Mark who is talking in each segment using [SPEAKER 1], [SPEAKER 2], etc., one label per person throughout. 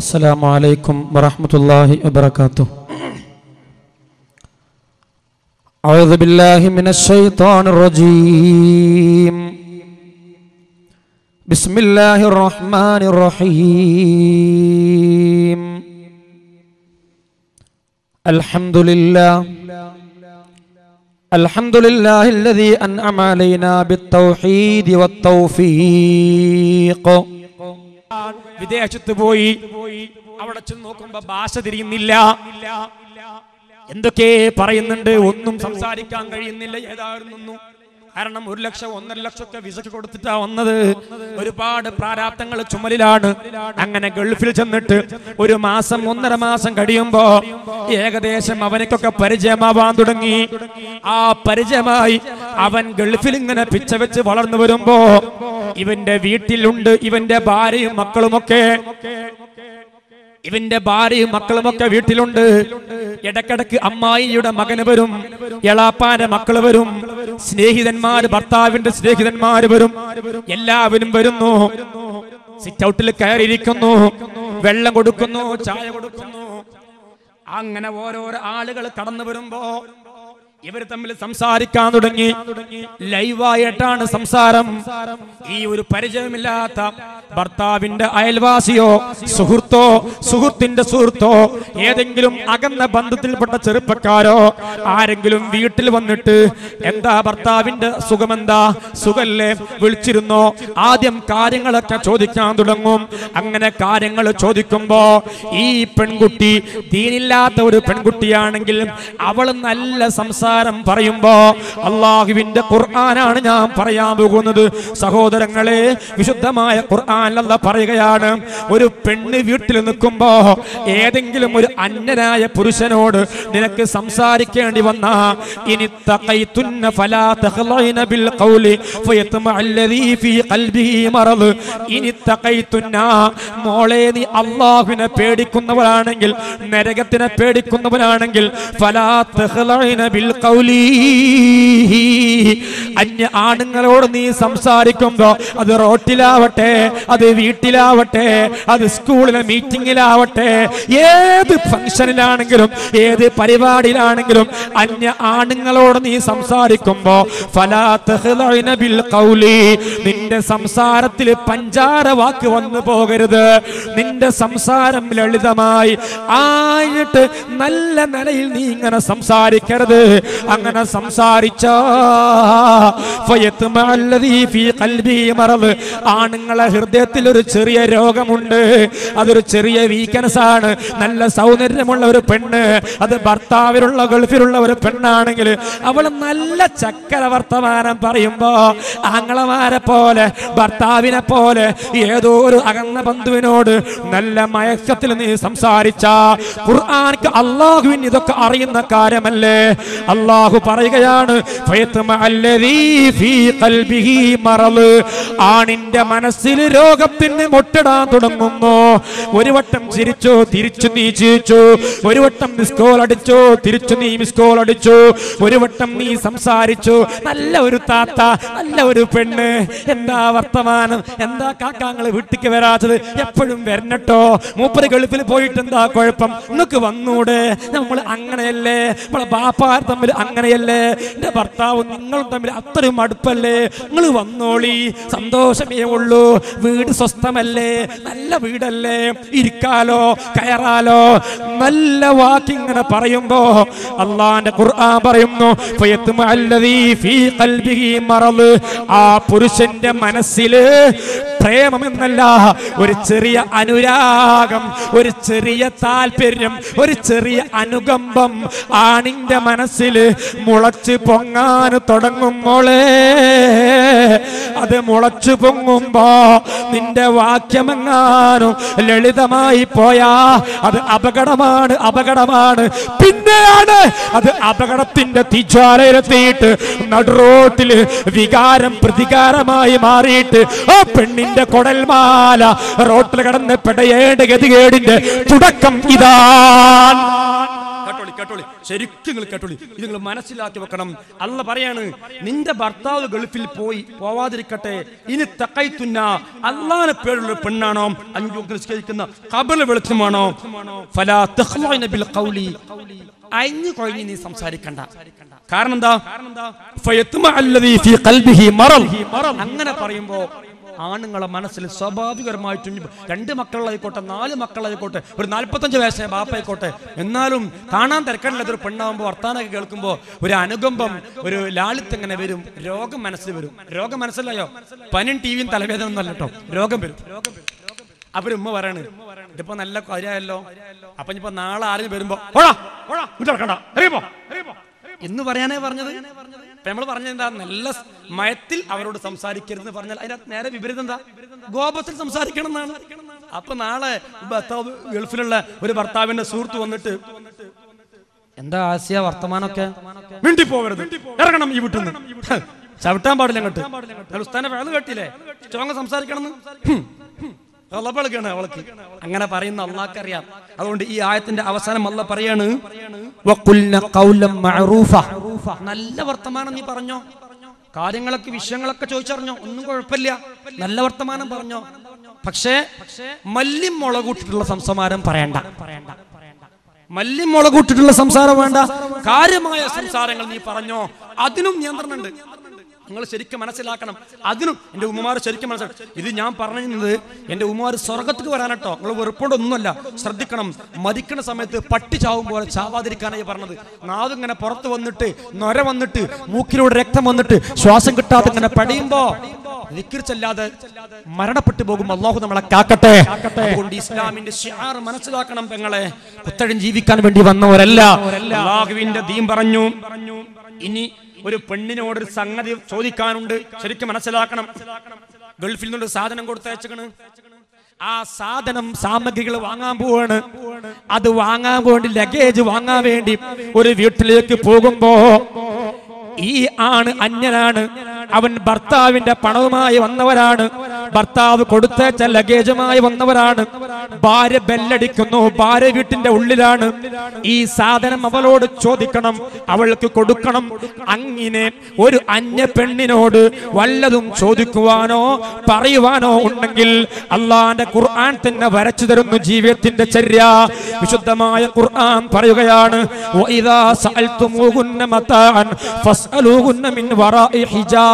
[SPEAKER 1] السلام عليكم ورحمة الله وبركاته أعوذ بالله من الشيطان الرجيم بسم الله الرحمن الرحيم الحمد لله الحمد لله الذي أنعم علينا بالتوحيد والتوفيق
[SPEAKER 2] വിദേശത്ത് പോയി അവിടെ ചെന്ന് നോക്കുമ്പോ ഭാഷ തിരിയുന്നില്ല എന്തൊക്കെ പറയുന്നുണ്ട് ഒന്നും സംസാരിക്കാൻ കഴിയുന്നില്ല ഏതായിരുന്നു കാരണം ഒരു ലക്ഷം ഒന്നര ലക്ഷം ഒക്കെ വിസക്ക് കൊടുത്തിട്ടാ വന്നത് ഒരുപാട് പ്രാരാബ്ദങ്ങൾ ചുമലിലാണ് അങ്ങനെ ഗൾഫിൽ ചെന്നിട്ട് ഒരു മാസം ഒന്നര മാസം കഴിയുമ്പോ ഏകദേശം അവനക്കൊക്കെ പരിചയമാവാൻ തുടങ്ങി ആ പരിചയമായി അവൻ ഗൾഫിൽ ഇങ്ങനെ പിച്ച വെച്ച് വളർന്നു വരുമ്പോ ഇവന്റെ വീട്ടിലുണ്ട് ഇവന്റെ ഭാര്യയും മക്കളുമൊക്കെ ഇവന്റെ ഭാര്യയും മക്കളുമൊക്കെ വീട്ടിലുണ്ട് ഇടക്കിടക്ക് അമ്മായിയുടെ മകന് വരും എളാപ്പാന്റെ മക്കള് വരും സ്നേഹിതന്മാര് ഭർത്താവിന്റെ സ്നേഹിതന്മാര് വരും എല്ലാവരും വരുന്നു സിറ്റ് ഔട്ടിൽ കയറിയിരിക്കുന്നു വെള്ളം കൊടുക്കുന്നു ചായ കൊടുക്കുന്നു അങ്ങനെ ഓരോരോ ആളുകൾ കടന്നു വരുമ്പോ ഇവർ തമ്മിൽ സംസാരിക്കാൻ തുടങ്ങി ലൈവായിട്ടാണ് സംസാരം ഈ ഒരു പരിചയമില്ലാത്ത ഭർത്താവിന്റെ അയൽവാസിയോ സുഹൃത്തോ സുഹൃത്തിന്റെ സുഹൃത്തോ ഏതെങ്കിലും അകന്ന ബന്ധത്തിൽപ്പെട്ട ചെറുപ്പക്കാരോ ആരെങ്കിലും വീട്ടിൽ വന്നിട്ട് എന്താ ഭർത്താവിന്റെ സുഖമെന്താ സുഖല്ലേ വിളിച്ചിരുന്നോ ആദ്യം കാര്യങ്ങളൊക്കെ ചോദിക്കാൻ തുടങ്ങും അങ്ങനെ കാര്യങ്ങൾ ചോദിക്കുമ്പോ ഈ പെൺകുട്ടി ദീനില്ലാത്ത ഒരു പെൺകുട്ടിയാണെങ്കിൽ അവൾ നല്ല സംസാരം പറയുമ്പോ അള്ളാഹുവിന്റെ ഖുർആനാണ് ഞാൻ പറയാൻ പോകുന്നത് സഹോദരങ്ങളെ വിശുദ്ധമായ ഖുർആൻ അല്ല പറയുകയാണ് ഒരു പെണ്ണ് വീട്ടിൽ നിൽക്കുമ്പോ ഏതെങ്കിലും ഒരു അന്യനായ പുരുഷനോട് നിനക്ക് സംസാരിക്കേണ്ടി വന്ന ഇനി തഖൈതുന്ന ഫലാ തഖ്ലൈന ബിൽ ഖൗലി ഫയത്മഅ അല്ലദീ ഫീ ഖൽബിഹി മറദ് ഇനി തഖൈതുന്ന മോളെ നീ അല്ലാഹുവിനെ പേടിക്കുന്നവരാണെങ്കിൽ നരകത്തിനെ പേടിക്കുന്നവനാണെങ്കിൽ ഫലാ തഖ്ലൈന ബിൽ ഖൗലി അന്യ ആണുങ്ങളോട് നീ സംസാരിക്കുമ്പോ അത് റോട്ടിലാവട്ടെ അത് വീട്ടിലാവട്ടെ അത് സ്കൂളിലെ മീറ്റിംഗിലാവട്ടെ ഏത് ഫംഗ്ഷനിലാണെങ്കിലും ഏത് പരിപാടിയിലാണെങ്കിലും അന്യ ആണുങ്ങളോട് നീ സംസാരിക്കുമ്പോ ഫലാ തഖ്ലഇന ബിൽ ഖൗലി നിന്റെ സംസാരത്തിൽ പഞ്ചാര വാക്ക് വന്നു പോകരുത് നിന്റെ സംസാരം ലളിതമായി ആയിട്ട് നല്ല നിലയിൽ നീ ഇങ്ങനെ സംസാരിക്കരുത് അങ്ങനെ സംസാരിച്ച ആണുങ്ങളെ ഹൃദയത്തിൽ ഒരു ചെറിയ രോഗമുണ്ട് അതൊരു ചെറിയ വീക്ക്നെസ് ആണ് നല്ല സൗന്ദര്യമുള്ള ഒരു പെണ്ണ് അത് ഭർത്താവിലുള്ള ഗൾഫിലുള്ള ഒരു പെണ്ണാണെങ്കിൽ അവൾ നല്ല ചക്കര വർത്തമാനം പറയുമ്പോ ആങ്ങളമാരെ പോലെ ഭർത്താവിനെ പോലെ ഏതോ ഒരു അകന്ന ബന്ധുവിനോട് നല്ല മയക്കത്തിൽ നീ സംസാരിച്ച ഖുർആാനിക്ക് അള്ളാഹുവിൻ ഇതൊക്കെ അറിയുന്ന കാര്യമല്ലേ അള്ളാഹു പറയുകയാണ് ഫയത്മ അല്ലദീ ഫീ ഖൽബിഹി മറള്. ആണിന്റെ മനസ്സിൽ രോഗത്തിന് മൊട്ടിടാൻ തുടങ്ങുന്നു ഒരു വട്ടം ചിരിച്ചു തിരിച്ചു നീ ചിരിച്ചു ഒരു വട്ടം മിസ് കോൾ അടിച്ചു തിരിച്ചു നീ മിസ് കോൾ അടിച്ചു ഒരു വട്ടം നീ സംസാരിച്ചു നല്ല ഒരു താത്ത നല്ല ഒരു പെണ്ണ് എന്താ വർത്തമാനം എന്താ കാക്കാങ്ങള് വീട്ടിക്ക് വരാത്തത് എപ്പോഴും വരണട്ടോ മൂപ്പര് ഗൾഫിൽ പോയിട്ട് എന്താ കുഴപ്പം നിങ്ങൾക്ക് വന്നൂടെ നമ്മൾ അങ്ങനെയല്ലേ നമ്മളെ ബാപ്പാർ തമ്മിൽ അങ്ങനെയല്ലേ എന്റെ ഭർത്താവും നിങ്ങളും തമ്മിൽ അത്രയും അടുപ്പല്ലേ നിങ്ങൾ വന്നോളി സന്തോഷമേ ഉള്ളൂ വീട് സ്വസ്ഥമല്ലേ നല്ല വീടല്ലേ ഇരിക്കാലോ കയറാലോ നല്ല വാക്കിങ്ങനെ പറയുമ്പോ അള്ളാന്റെ ഖുർആൻ പറയുന്നു ഫയത്മ അല്ലദീ ഫീ ഖൽബിഹി മറള്. ആ പുരുഷന്റെ മനസ്സില് പ്രേമമെന്നല്ല ഒരു ചെറിയ അനുരാഗം ഒരു ചെറിയ താല്പര്യം ഒരു ചെറിയ അനുകമ്പം ആണിന്റെ മനസ്സിൽ മുളച്ച് പൊങ്ങാൻ തുടങ്ങും മോളെ അത് മുളച്ചു പൊങ്ങുമ്പോ നിന്റെ വാക്യമെങ്ങാനും ലളിതമായി പോയാ അത് അപകടമാണ് അപകടമാണ് പിന്നെയാണ് അത് അപകടത്തിന്റെ തിജ്വാലയിലെത്തിയിട്ട് നടുറോട്ടില് വികാരം പ്രതികാരമായി മാറിയിട്ട് ആ പെണ്ണിന്റെ കൊടൽമാല റോട്ടിൽ കിടന്ന് പെടയേണ്ട ഗതികേടിന്റെ തുടക്കം ഇതാണ് കേട്ടോളി
[SPEAKER 3] കേട്ടോളി ശരിക്കും നിങ്ങൾ കേട്ടോളി ഇത് നിങ്ങൾ മനസ്സിലാക്കി വെക്കണം അല്ല പറയാണ് നിന്റെ ഭർത്താവ് ഗൾഫിൽ പോയി പോവാതിരിക്കട്ടെ ഇനി തക്കൈത്തുന്ന അള്ളാനെ പേരുള്ള പെണ്ണാണോ അഞ്ചു വക്ത് നിസ്കരിക്കുന്ന കബല വെളുത്തുമാണോ ഫലാ തഖ്ലഉന ബിൽ ഖൗലി അഞ്ഞു കൊഴിഞ്ഞ് നീ സംസാരിക്കണ്ട കാരണം എന്താ ഫയത്മ അല്ലദീ ഫീ ഖൽബിഹി മറൽ അങ്ങനെ പറയുമ്പോ ആണുങ്ങളെ മനസ്സിൽ സ്വാഭാവികമായിട്ടും രണ്ട് മക്കളായിക്കോട്ടെ നാല് മക്കളായിക്കോട്ടെ ഒരു നാൽപ്പത്തഞ്ച് വയസ്സായ ബാപ്പായിക്കോട്ടെ എന്നാലും കാണാൻ തിരക്കടില്ലാത്ത ഒരു പെണ്ണാകുമ്പോൾ വർത്താനൊക്കെ കേൾക്കുമ്പോൾ ഒരു അനുകമ്പം ഒരു ലാളിത്ത് എങ്ങനെ വരും രോഗം മനസ്സിൽ വരും രോഗം മനസ്സിലായോ പനിയും ടി വിയും തലവേദന ഒന്നല്ല കേട്ടോ രോഗം വരും അവര് ഉമ്മ പറയാണ് ഇതിപ്പോ നല്ല കാര്യമായല്ലോ അപ്പൊ ഇനിയിപ്പോ നാളെ ആരും വരുമ്പോ "പോടാ, പോടാ, ഇങ്ങോട്ട് നടക്കണ്ട, ഇറങ്ങി പോ, ഇറങ്ങി പോ." എന്ന് പറയാനേ പറഞ്ഞത് ഇപ്പൊ നമ്മൾ പറഞ്ഞത് എന്താ നല്ല സ് മയത്തിൽ അവരോട് സംസാരിക്കരുത് പറഞ്ഞാൽ അതിനകത്ത് നേരെ വിപരീതം എന്താ ഗോപത്തിൽ സംസാരിക്കണം എന്നാണ് അപ്പൊ നാളെ ഭർത്താവ് ഗൾഫിലുള്ള ഒരു ഭർത്താവിന്റെ സുഹൃത്ത് വന്നിട്ട് എന്താ ആസിയ വർത്തമാനമൊക്കെ മിണ്ടി പോകരുത് ഇറങ്ങണം ഈ വീട്ടിൽ നിന്ന് ചവിട്ടാൻ പാടില്ല അങ്ങോട്ട് ഉസ്താന്റെ വേള കേട്ടില്ലേ സ്ട്രോങ് സംസാരിക്കണം അവൾക്ക് അങ്ങനെ പറയുന്ന അള്ളാഹ്ക്കറിയാം അതുകൊണ്ട് ഈ ആയത്തിന്റെ അവസാനം അല്ല പറയാണ്
[SPEAKER 1] وقلنا قولا معروفا
[SPEAKER 3] നല്ല വർത്തമാനം നീ പറഞ്ഞോ കാര്യങ്ങളൊക്കെ വിഷയങ്ങളൊക്കെ ചോദിച്ചറിഞ്ഞോ ഒന്നും കുഴപ്പമില്ല നല്ല വർത്തമാനം പറഞ്ഞോ പക്ഷേ മല്യം മുളകൂട്ടിട്ടുള്ള സംസാരം പറയണ്ട മല്യം മുളകൂട്ടിട്ടുള്ള സംസാരം വേണ്ട കാര്യമായ സംസാരങ്ങൾ നീ പറഞ്ഞോ അതിനും നിയന്ത്രണമുണ്ട് നിങ്ങൾ ശരിക്കും മനസ്സിലാക്കണം അതിനും എൻ്റെ ഉമ്മമാർ ശരിക്കും മനസ്സിലാക്കണം ഇത് ഞാൻ പറഞ്ഞത് എൻ്റെ ഉമ്മമാർ സ്വർഗത്തേക്ക് വരാനട്ടോ നിങ്ങൾ വെറുപ്പോണ്ടൊന്നുമല്ല ശ്രദ്ധിക്കണം മരിക്കണ സമയത്ത് പട്ടി ചാവും പോലെ ചാവാതിരിക്കാനായി പറഞ്ഞത് നാവ് ഇങ്ങനെ പുറത്ത് വന്നിട്ട് നൊര വന്നിട്ട് മൂക്കിലൂടെ രക്തം വന്നിട്ട് ശ്വാസം കിട്ടാതെ ഇങ്ങനെ പടിയുമ്പോ വിക്കിരിച്ചല്ലാതെ മരണപ്പെട്ടു പോകും അള്ളാഹു നമ്മളെ കാക്കട്ടെ അതുകൊണ്ട് ഇസ്ലാമിന്റെ ഷിആർ മനസ്സിലാക്കണം പെങ്ങളെ കുത്തഴൻ ജീവിക്കാൻ വേണ്ടി വന്നവരല്ല അള്ളാഹുവിന്റെ ദീൻ പറഞ്ഞു ഇനി ഒരു പെണ്ണിനോട് ഒരു സംഗതി ചോദിക്കാനുണ്ട് ശരിക്കും മനസ്സിലാക്കണം ഗൾഫിൽ നിന്നൊരു സാധനം കൊടുത്തയച്ചേക്കണ് ആ സാധനം സാമഗ്രികൾ വാങ്ങാൻ പോവാണ് അത് വാങ്ങാൻ വേണ്ടി ലഗേജ് വാങ്ങാൻ വേണ്ടി ഒരു വീട്ടിലേക്ക് പോകുമ്പോ ഈ ആണ് അന്യനാണ് അവൻ ഭർത്താവിന്റെ പണവുമായി വന്നവരാണ് ഭർത്താവ് കൊടുത്തയച്ച ലഗേജുമായി വന്നവരാണ് ഭാര്യ ബെല്ലടിക്കുന്നു ഭാര്യ വീട്ടിന്റെ ഉള്ളിലാണ് ഈ സാധനം അവളോട് ചോദിക്കണം അവൾക്ക് കൊടുക്കണം അങ്ങനെ ഒരു അന്യ പെണ്ണിനോട് വല്ലതും ചോദിക്കുവാനോ പറയുവാനോ ഉണ്ടെങ്കിൽ അള്ളാന്റെ ഖുർആൻ തന്നെ വരച്ചു തരുന്നു ജീവിതത്തിന്റെ ചര്യ വിശുദ്ധമായ ഖുർആൻ പറയുകയാണ് "വഇദാ സഅൽതുമൂഹുന്ന മതാഅൻ ഫസ്അലൂഹുന്ന മിൻ വറാഇ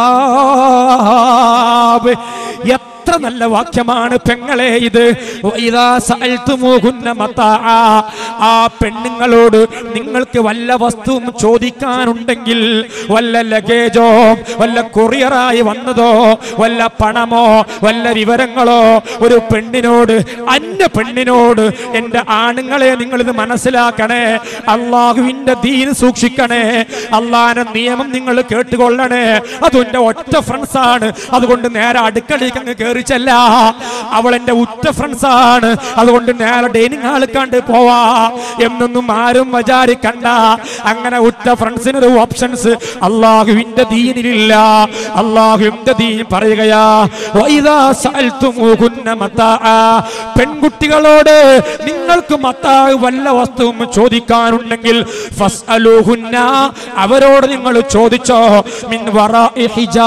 [SPEAKER 3] ഹിജാബ് എത്ര നല്ല വാക്യമാണ് പെങ്ങളെ ഇത് "വഇദാ സഅൽതുമൂഹുന്ന മതാഅ" ആ പെണ്ണുങ്ങളോട് നിങ്ങൾക്ക് വല്ല വസ്തുവും ചോദിക്കാനുണ്ടെങ്കിൽ വല്ല ലഗേജോ വല്ല കൊറിയറായി വന്നതോ വല്ല പണമോ വല്ല വിവരങ്ങളോ ഒരു പെണ്ണിനോട് അന്യ പെണ്ണിനോട് എന്റെ ആണുങ്ങളെ നിങ്ങൾ ഇത് മനസ്സിലാക്കണേ അള്ളാഹുവിന്റെ ദീൻ സൂക്ഷിക്കണേ അള്ളാഹിന്റെ നിയമം നിങ്ങൾ കേട്ടുകൊള്ളണേ അതെന്റെ ഒറ്റ ഫ്രണ്ട്സ് ആണ് അതുകൊണ്ട് നേരെ അടുക്കളയ്ക്ക് അങ്ങ് കയറി ചെല്ല അവൾ എന്റെ ഉറ്റ ഫ്രണ്ട്സ് ആണ് അതുകൊണ്ട് നേരെ ഡൈനിങ് ഹാളിൽ കണ്ട് പോവാ എന്നൊന്നും ആരും വിചാരിക്കണ്ട അങ്ങനെ ഉറ്റ ഫ്രണ്ട്സിനൊരു ഓപ്ഷൻസ് അള്ളാഹുവിന്റെ ദീനിലില്ല അള്ളാഹുവിന്റെ ദീൻ പറയുകയാ വൈദാ സഅൽതുമൂഹുന്ന മതാഅ. പെൺകുട്ടികളോട് നിങ്ങൾക്ക് മത്താവ് വല്ല വസ്തുവും ചോദിക്കാനുണ്ടെങ്കിൽ ഫസ്അലൂഹുന്ന അവരോട് നിങ്ങൾ ചോദിച്ചോ മിൻ വറാഇ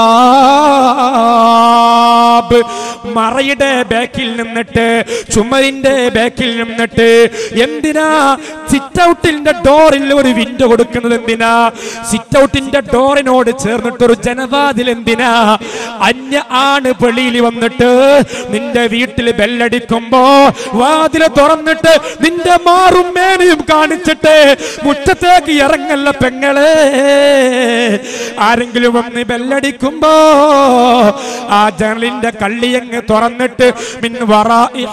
[SPEAKER 3] ഹിജാബ് മറയുടെ ബാക്കിൽ നിന്നിട്ട് ചുമരിന്റെ ബാക്കിൽ നിന്നിട്ട് എന്തിനാ സിറ്റ് ഔട്ടിന്റെ ഡോറിൽ ഒരു വിൻഡോ കൊടുക്കുന്നത് എന്തിനാ സിറ്റ് ഔട്ടിന്റെ ഡോറിനോട് ചേർന്നിട്ട് ഒരു ജനവാതിൽ എന്തിനാ അന്യ ആണ് വെളിയിൽ വന്നിട്ട് നിന്റെ വീട്ടിൽ ബെല്ലടിക്കുമ്പോ വാതില് തുറന്നിട്ട് നിന്റെ മാറും മേനയും കാണിച്ചിട്ട് മുറ്റത്തേക്ക് ഇറങ്ങല്ല പെങ്ങളെ ആരെങ്കിലും വന്ന് ബെല്ലടിക്കുമ്പോ ആ ജനലിന്റെ കള്ളിയങ്ങ് തുറന്നിട്ട് മിൻ വറാഇ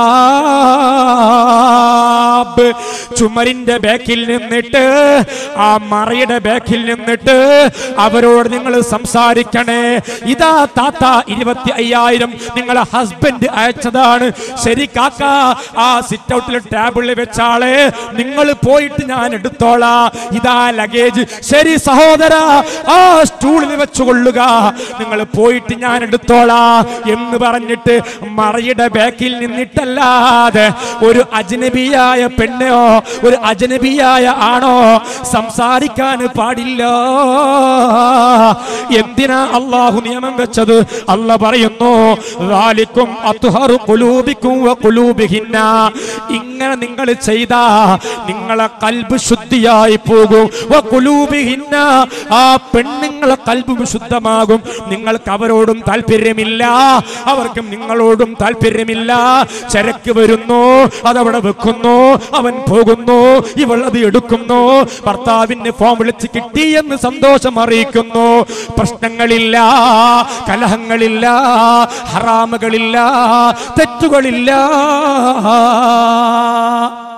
[SPEAKER 3] ഹിജാബ് ചുമരിന്റെ ബാക്കിൽ നിന്നിട്ട് ആ മറയുടെ ബാക്കിൽ നിന്നിട്ട് അവരോട് നിങ്ങൾ സംസാരിക്കണേ ഇതാ താത്ത ഇരുപത്തി അയ്യായിരം നിങ്ങളെ ഹസ്ബൻഡ് അയച്ചതാണ് ശരി കാക്ക ആ സിറ്റ് ഔട്ടിൽ ടേബിളിൽ വെച്ചാളെ നിങ്ങൾ പോയിട്ട് ഞാൻ എടുത്തോളാ ഇതാ ലഗേജ് ശരി സഹോദര ആ സ്റ്റൂളിൽ വെച്ചുകൊള്ളുക നിങ്ങൾ പോയിട്ട് ഞാൻ എടുത്തോളാ എന്ന് പറഞ്ഞിട്ട് മറയുടെ ബാക്കിൽ നിന്നിട്ടല്ലാതെ ഒരു അജ്നബിയായ
[SPEAKER 2] പെണ്ണോ ഒരു അജനബിയായ ആണോ സംസാരിക്കാൻ പാടില്ല എന്തിനാ അള്ളാഹു നിയമം വെച്ചത് അല്ല പറയുന്നു "ذَلِكُمْ أَطْهَرُ قُلُوبِكُمْ وَقُلُوبِهِنَّ." ഇങ്ങനെ നിങ്ങൾ ചെയ്താ നിങ്ങളെ കൽബ് ശുദ്ധിയായി പോകും വഖുലൂബിഹിന്ന. ആ പെണ്ണുങ്ങളെ കൽബ് ശുദ്ധമാകും നിങ്ങൾക്ക് അവരോടും താല്പര്യമില്ല അവർക്കും നിങ്ങളോടും താല്പര്യമില്ല ചരക്ക് വരുന്നു അതവിടെ വെക്കുന്നു അവൻ പോകുന്നു ഇവൾ അത് എടുക്കുന്നു ഭർത്താവിന് ഫോൺ വിളിച്ച് കിട്ടി എന്ന് സന്തോഷം അറിയിക്കുന്നു പ്രശ്നങ്ങളില്ല കലഹങ്ങളില്ല ഹറാമുകളില്ല തെറ്റുകളില്ല